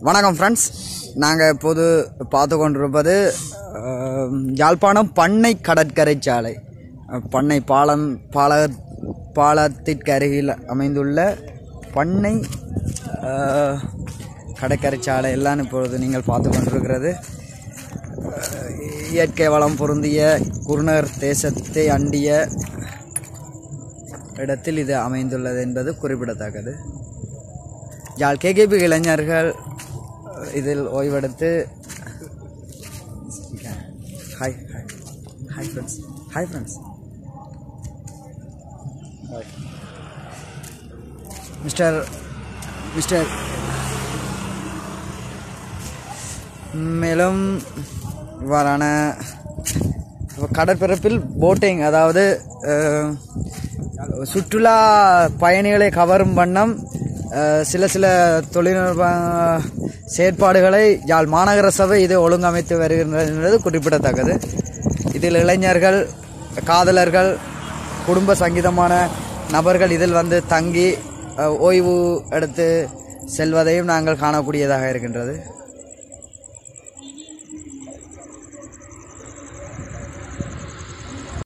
வணக்கம் ஃப்ரெண்ட்ஸ் நாங்கள் இப்போது பார்த்து கொண்டிருப்பது அஹ், யாழ்ப்பாணம் பண்ணை கடற்கரை சாலை அஹ், பண்ணை பாலம் பால பாலத்திற்கு அருகில் அமைந்துள்ள பண்ணை அஹ், கடற்கரை சாலை எல்லாம் இப்பொழுது நீங்கள் பார்த்து கொண்டிருக்கிறது அஹ், இயற்கை வளம் பொருந்திய குருநகர் தேசத்தை அண்டிய இடத்தில் இது அமைந்துள்ளது என்பது குறிப்பிடத்தக்கது யாழ் கேகேபி இளைஞர்கள் இதில் ஓய்வெடுத்து hi hi hi friends hi friends mister mister மேலும் இவ்வாறான கடற்பரப்பில் போட்டிங் அதாவது அஹ், சுற்றுலா பயணிகளை கவரும் வண்ணம் அஹ், சில சில தொழில்நுட்ப செயற்பாடுகளை யாழ் மாநகர சபை இது ஒழுங்கமைத்து வருகின்றது என்பது குறிப்பிடத்தக்கது இதில் இளைஞர்கள் காதலர்கள் குடும்ப சங்கீதமான நபர்கள் இதில் வந்து தங்கி அஹ், ஓய்வு எடுத்து செல்வதையும் நாங்கள் காணக்கூடியதாக இருக்கின்றது